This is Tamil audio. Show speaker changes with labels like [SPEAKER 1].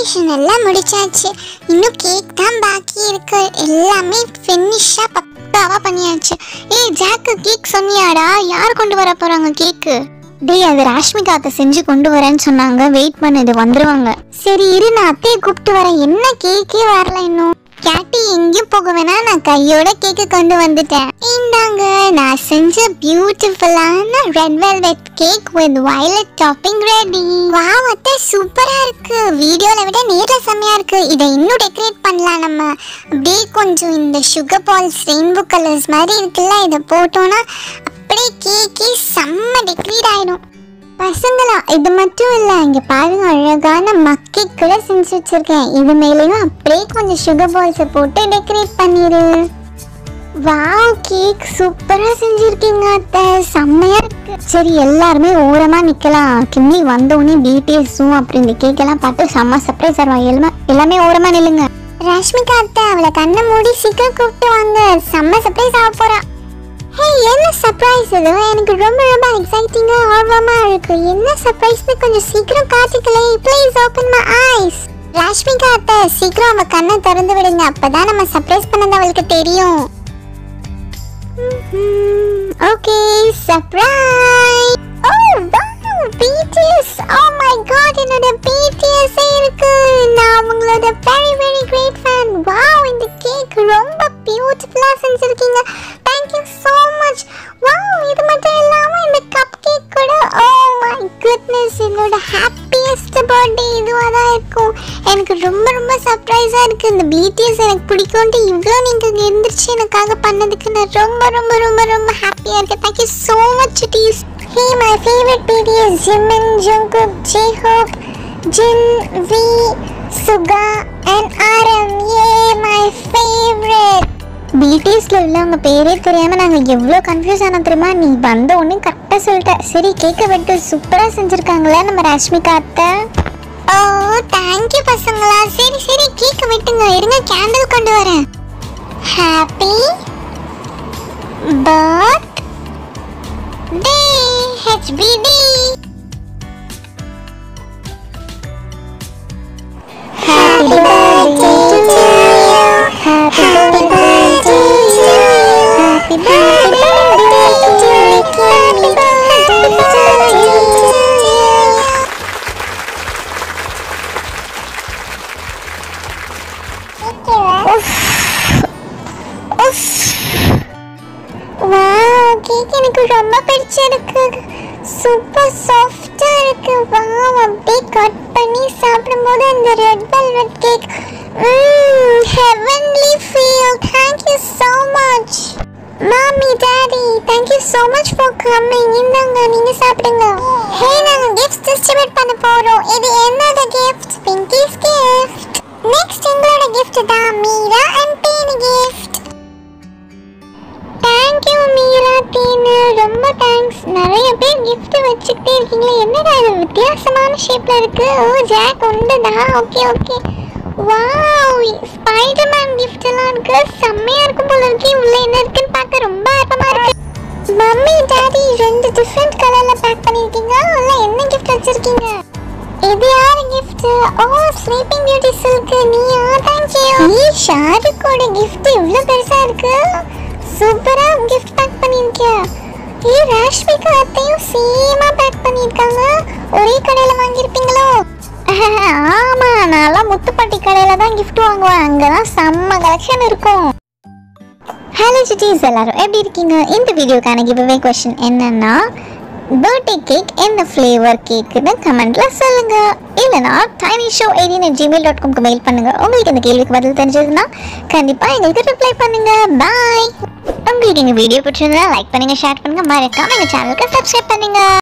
[SPEAKER 1] டெக்கரேஷன் எல்லாம் முடிச்சாச்சு இன்னும் கேக் தான் பாக்கி இருக்கு எல்லாமே ஃபினிஷா பக்காவா பண்ணியாச்சு ஏய் ஜாக்கு கேக் சொன்னியாடா யார் கொண்டு வர போறாங்க கேக்கு டேய் அது ராஷ்மிகா அத்தை செஞ்சு கொண்டு வரேன்னு சொன்னாங்க வெயிட் பண்ணு இது வந்துருவாங்க சரி இரு நான் அத்தையை கூப்பிட்டு வரேன் என்ன கேக்கே வரல இன்னும் கேட்டி எங்கேயும் போக வேணாம் நான் கையோட கேக்கு கொண்டு வந்துட்டேன் இந்தாங்க நான் செஞ்ச பியூட்டிஃபுல்லான red velvet cake with violet topping ready wow அத்தை சூப்பரா இருக்கு வீடியோல விட நேர்ல செம்மையா இருக்கு இதை இன்னும் டெக்கரேட் பண்ணலாம் நம்ம அப்படியே கொஞ்சம் இந்த சுகர் பால்ஸ் ரெயின்போ கலர்ஸ் மாதிரி இருக்குல்ல இதை போட்டோம்னா அப்படியே கேக்கே செம்ம டெக்கரேட் ஆயிடும் பசங்களா இது மட்டும் இல்ல இங்க பாருங்க அழகான மக்கி கூட செஞ்சு வச்சிருக்கேன் இது மேலேயும் அப்படியே கொஞ்சம் சுகர் பால்ஸை போட்டு டெக்கரேட் பண்ணிடு வாவ் கேக் சூப்பரா செஞ்சிருக்கீங்க அத்தை செம்மையா இருக்கு சரி எல்லாருமே ஓரமா நிக்கலாம் கிண்ணி வந்த உடனே பிடிஎஸும் அப்படி இந்த கேக் எல்லாம் பார்த்து செம்ம சர்ப்ரைஸ் தருவாங்க எல்லாமே எல்லாமே ஓரமா நில்லுங்க ராஷ்மிகா அத்தை அவளை கண்ணை மூடி சீக்கிரம் கூப்பிட்டு வாங்க செம்ம சர்ப்ரைஸ் ஆக போறா ஹே என்ன சர்ப்ரைஸ் இது எனக்கு ரொம்ப ரொம்ப எக்ஸைட்டிங்கா ஆர்வமா இருக்கு என்ன சர்ப்ரைஸ்னு கொஞ்சம் சீக்கிரம் காட்டிக்கலே please open my eyes Rashmika அத்தை சீக்கிரம் அவ கண்ணை திறந்து விடுங்க அப்பதான் நம்ம சர்ப்ரைஸ் பண்ணது அவளுக்கு தெரியும் okay surprise oh wow BTS oh my God என்னோட பிடிஎஸ் இருக்கு நான் உங்களோட very very great fan wow இந்த கேக் ரொம்ப பியூட்டிஃபுல்லா செஞ்சிருக்கீங்க thank you so much wow இது மட்டும் இல்லாம இந்த கப் கேக் கூட ஓ மை குட்னஸ் என்னோட ஹாப்பியஸ்ட் பர்த்டே இதுவாக தான் இருக்கும் எனக்கு ரொம்ப ரொம்ப சர்ப்ரைஸாக இருக்குது இந்த பிடிஎஸ் எனக்கு பிடிக்கும்ட்டு இவ்வளோ நீங்கள் எந்திரிச்சு எனக்காக பண்ணதுக்கு நான் ரொம்ப ரொம்ப ரொம்ப ரொம்ப ஹாப்பியாக இருக்கேன் தேங்க்யூ ஸோ மச் டீஸ் hey my favourite BTS Jimin Jungkook J Hope Jin V Suga and RM ஏ மை ஃபேவரட் பிடிஎஸ்ல உள்ளவங்க பேரே தெரியாம நாங்க எவ்வளோ கன்ஃபியூஸ் ஆனோம் தெரியுமா நீ வந்த உடனே கரெக்டாக சொல்லிட்ட சரி கேக்க வெட்டு சூப்பரா செஞ்சிருக்காங்களே நம்ம ராஷ்மிகா அத்தை ஓ தேங்க்யூ பசங்களா சரி சரி கேக்க வெட்டுங்க இருங்க கேண்டில் கொண்டு வரேன் happy birthday HBD Happy birthday to you. Happy birthday to you. Happy birthday to you. Happy birthday to you. Wow cake எனக்கு ரொம்ப பிடிச்சிருக்கு சூப்பர் சாஃப்டா இருக்கு வாவ் அப்படியே கட் பண்ணி சாப்பிடும்போது அந்த red velvet cake heavenly feel thank you so much மாமி daddy thank you so much for coming இந்தாங்க நீங்க சாப்பிடுங்க ஹே நாங்க கிஃப்ட்ஸ் டிஸ்ட்ரிபியூட் பண்ண போறோம் இது என்னோட கிஃப்ட் பிங்கிஸ் கிஃப்ட் நெக்ஸ்ட் எங்களோட கிஃப்ட் தான் Meera and Benny gift thank you Meera டீனு ரொம்ப தேங்க்ஸ் நிறைய பேர் gift வச்சுக்கிட்டே இருக்கீங்களே என்னடா இது வித்தியாசமான ஷேப்ல இருக்கு ஓ ஜாக் உண்டுதா okay okay wow Spiderman gift எல்லாம் இருக்கு செம்மையா இருக்கும் போல இருக்கு உள்ள என்ன இருக்குன்னு பார்க்க ரொம்ப ஆர்வமா இருக்கு மம்மி டாடி ரெண்டு டிஃப்ரெண்ட் கலர்ல பேக் பண்ணிருக்கீங்க உள்ள என்ன gift வச்சிருக்கீங்க இது யாரு gift oh sleeping beauty silk நீயா தேங்க்யூ நீ ஷாருக்கோட gift இவ்வளவு பெருசா இருக்கு சூப்பரா கிஃப்ட் பேக் பண்ணிருக்கியா ஏ ராஷ்மிகா அத்தையும் சேமா பேக் பண்ணிருக்காங்க ஒரே கடையில வாங்கியிருப்பீங்களோ ஆமா நான்லாம் முத்துப்பட்டி கடையில தான் gift வாங்குவேன் அங்கதான் செம்ம கலெக்ஷன் இருக்கும் ஹலோ சிட்டிஸ் எல்லாரும் எப்படி இருக்கீங்க இந்த வீடியோக்கான கிவ்அவே கொஸ்டின் என்னன்னா பர்த்டே கேக் என்ன ஃப்ளேவர் கேக்குன்னு கமெண்ட்ல சொல்லுங்க இல்லைனா tiny show eighteen at Gmail dot காம்க்கு மெயில் பண்ணுங்க உங்களுக்கு இந்த கேள்விக்கு பதில் தெரிஞ்சதுன்னா கண்டிப்பா எங்களுக்கு ரிப்ளை பண்ணுங்க பாய் உங்களுக்கு எங்க வீடியோ பிடிச்சிருந்தா லைக் பண்ணுங்க ஷேர் பண்ணுங்க மறக்காம எங்க சேனலுக்கு சப்ஸ்கிரைப் பண்ணுங்க